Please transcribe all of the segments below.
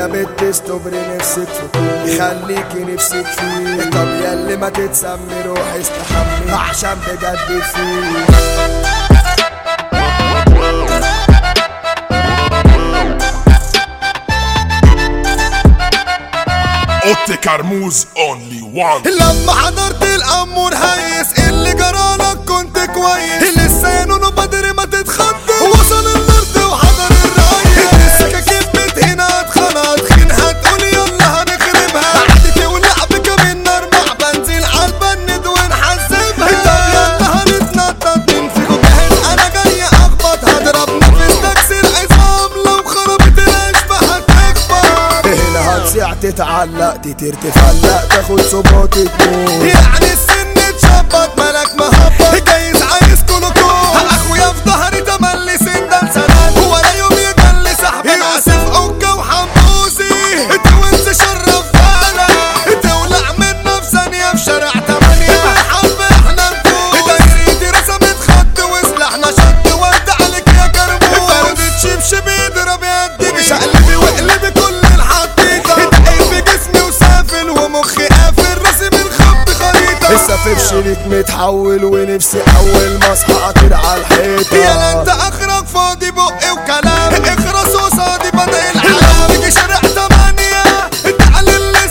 يا بنت استبري نفسك في طول يخليكي نفسك فيه طب يا اللي ما تتسمي روحي استحمي عشان بجد فيه اوتي كرموز اونلي وان لما حضرت الامور هيس اللي جرالك كنت كويس لسه ينونو بدري ما تتخض وصل الارض وحضر الرئيس السكاكين هنا اتخنط خين هتقول يلا هنخربها عدتي ولعب كمان نار مع بنزين عالبند ونحسبها طب يلا هنتنطط مين فيكم جاهز انا جاي اخبط هضرب نفس تكسر عظام لو خربت الاشبه هتكبر هنا هتصيع تتعلق تطير تفلق تاخد صباط تموت يعني السن اتشبط مالك مهبط جايز عايز كلكم اخويا في ظهري تملي سندان سند ولا يوم يجلي صاحبي يوسف اوكا وحموسي توينز شرف بالك تولع منا في ثانية في شارع تمانية بالحب احنا نفوز دايرتي رسمت خط وسلاحنا شد ورد عليك يا كرموز فردة شبشب يضرب يدي شقلبي واقلبي كل الحطيطة دقيق في جسمي وسافل ومخي قافل راسي من خط خريطة السفيف شريك متحول ونفسي اول ما اصحى اطير على الحيطة يا انت اخرك فاضي بقي وكلام اخرس قصادي بدل العالم تيجي شارع تمانية تعال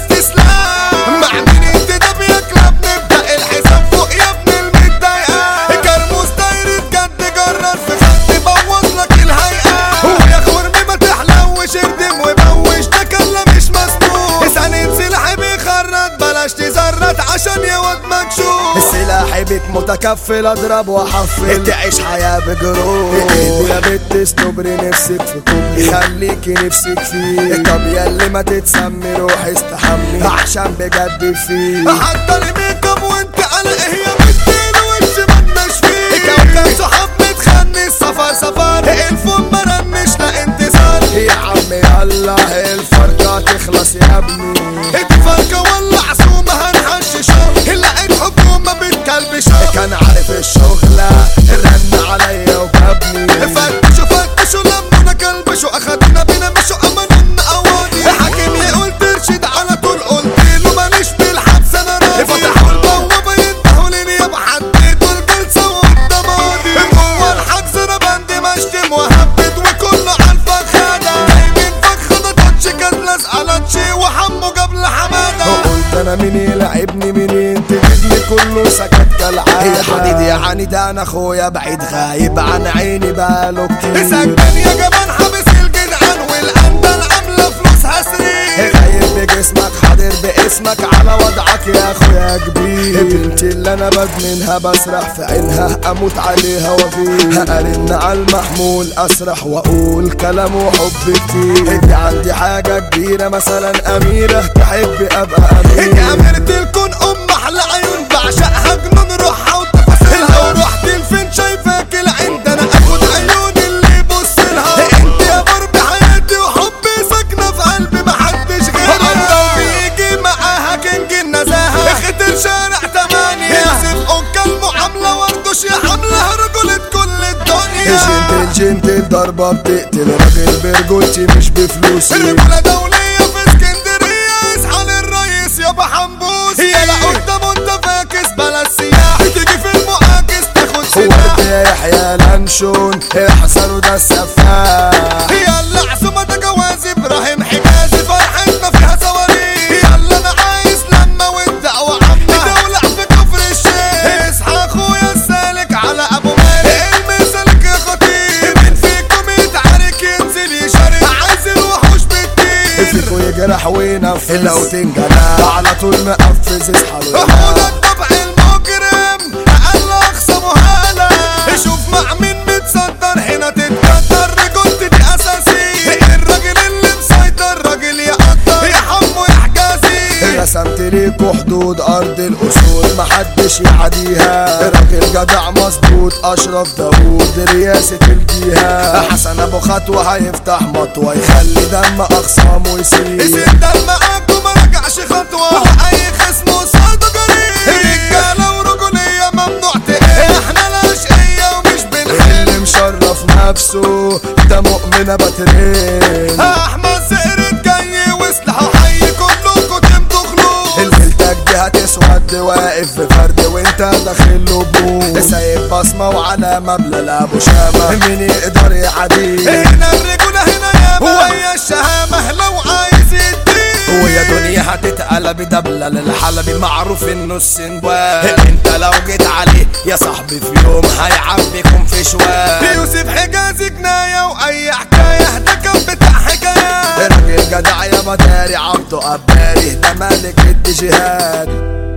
الاستسلام مع مين انت ده بيكلب نبدأ الحساب فوق يا ابن المتضايقة كرموس دايرة جد جرر في خط بوظ لك الهيئة ويا خرمي ما تحلوش اردم وبوش ده كلا مش مسموح اسأل سلاحي بيخرط بلاش تزرط عشان يا واد مكشوف سلاحي بيك متكفل اضرب واحفل تعيش حياة بجروح يا بنت استبري نفسك في كوبري خليكي نفسك فيه طب يا اللي ما تتسمي روحي استحمي عشان بجد فيه حتى الميك اب وانت قلق هي بتدين وش مالناش فيه كوكب صحاب متخني السفر سفر الفون ما رنش لا انتصار يا عم يلا الفرقة تخلص يا ابني الفرقة ولا عصومة هنحششها لقيت حكومة بتكلبشها كان عارف الشغلة رن عليا وجابني فتشوا فتشوا لمونا كلبشوا اخدنا بينا مشوا اماننا قواضي حاكم يقول ترشد على طول قلت له ماليش بالحبس انا راضي فتحوا البوابة ينتهوا لنيابة حددوا الجلسة وقدام قاضي جوه الحجز انا بندي مشتم وهبد وكله عالفخادة جايبين فخدة تاتش كانت لازقة لاتشي وحمو قبل حمادة قلت انا مين يلعبني منين تجيبني كله سكت كالعادة يا حديدي يا عني ده انا اخويا بعيد غايب عن عيني بقاله كتير سكن يا جبان حابس الجدعان والقندة العاملة فلوسها سرير غايب بجسمك حاضر باسمك على وضعك يا اخويا كبير بنتي اللي انا بدمنها بسرح في عينها اموت عليها وفيها ارن على المحمول اسرح واقول كلام وحب كتير انت عندي حاجة كبيرة مثلا اميرة تحب ابقى امير انت اميرة الكون ام احلى عيون بعشقها جنون روحها وتفاصيلها ورحت لفين شايفاك العين ده انا اخد عيون اللي يبص لها انت يا برب حياتي وحبي ساكنة في قلبي محدش غيرها بيجي معاها كينج النزاهة اختر شارع تمانية يوسف اوكا المعاملة وردوش يا حملة رجولة كل الدنيا جنتل جنتل ضربة بتقتل راجل برجولتي مش بفلوسي رجولة دولية في اسكندرية اصحى للرئيس يابا حنبوس يلا قدام انت فاكس بلا السياح تيجي في المعاكس تاخد سلاح يا يحيى لانشون احسن وده السفاح يلا عزومة ده جواز ابراهيم حجازي فرحتنا فيها صواريخ يلا انا عايز لما والدعوة عامة دولة في كفر الشيخ اصحى اخويا السالك على ابو مالك المسالك يا خطير مين فيكم يتعارك ينزل يشارك عايز الوحوش بتطير فيكم يجرح وينفذ لو تنجلى على طول مقفز اصحى له هو ده الطبع المجرم اقل اقصى مهالة شوف مع مين متصدر هنا تتكدر رجولتي دي اساسي الراجل اللي مسيطر راجل يقدر يا حمو يا حجازي رسمت ليكوا حدود ارض الاصول محدش يعديها راجل جدع مظبوط اشرف داوود رياسة الجهة حسن ابو خطوة هيفتح مطوة يخلي دم اخصامه يسيل يسيل دم معاكم ما رجعش خطوة واي خصم قصاده جريء رجالة ورجولية ممنوع تقل احنا الاشقية ومش بنحل اللي مشرف نفسه ده مؤمنة باترين احمد زقرت جاي اللبوس سايب بصمة وعلامة بلا ابو شامة مين يقدر يعديه هنا الرجولة هنا ياما وهي الشهامة لو عايز يديه ويا دنيا هتتقلب دبلة للحلبي معروف انه السنبال انت لو جيت عليه يا صاحبي في يوم هيعبيكم في شوال يوسف حجازي جناية واي حكاية ده كان بتاع حكايات راجل جدع يا بطاري عبده قباري ده ملك الديجيهات